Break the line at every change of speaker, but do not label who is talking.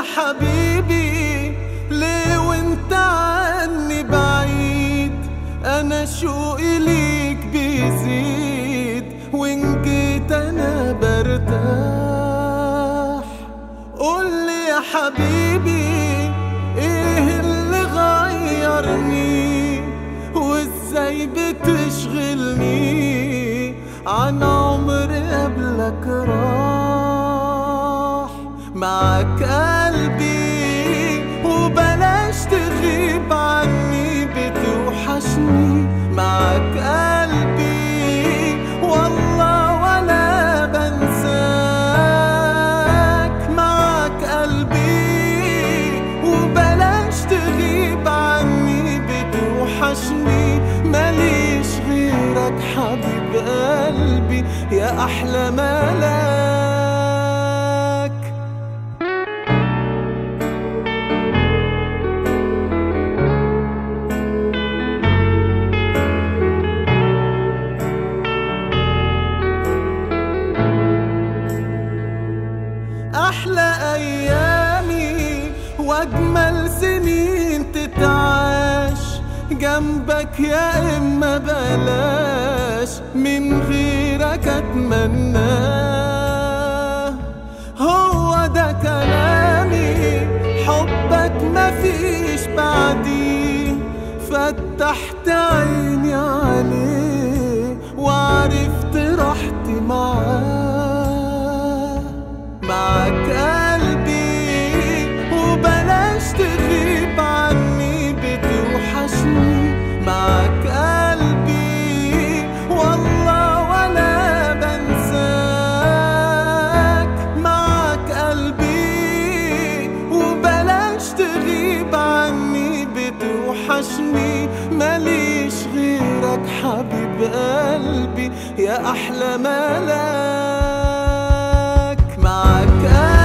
حبيبي ليه وانت عني بعيد انا شوقي ليك بيزيد وان جيت انا برتاح قولي يا حبيبي ايه اللي غيرني وازاي بتشغلني عن عمر قبلك راح معك قلبي وبلاش تغيب عني بتوحشني معك قلبي والله ولا بنساك معك قلبي وبلاش تغيب عني بتوحشني ماليش غيرك حبيب قلبي يا أحلى ملاك أحلى أيامي وأجمل سنين تتعاش جنبك يا إما بلاش من غيرك أتمناه هو ده كلامي حبك مفيش بعديه فتحت عيني عليه وعرفت راحتي معاه معك قلبي وبلاش تغيب عني بتوحشني معك قلبي والله ولا بنساك معك قلبي وبلاش تغيب عني بتوحشني ماليش غيرك حبيب قلبي يا أحلى ملاك معك قلبي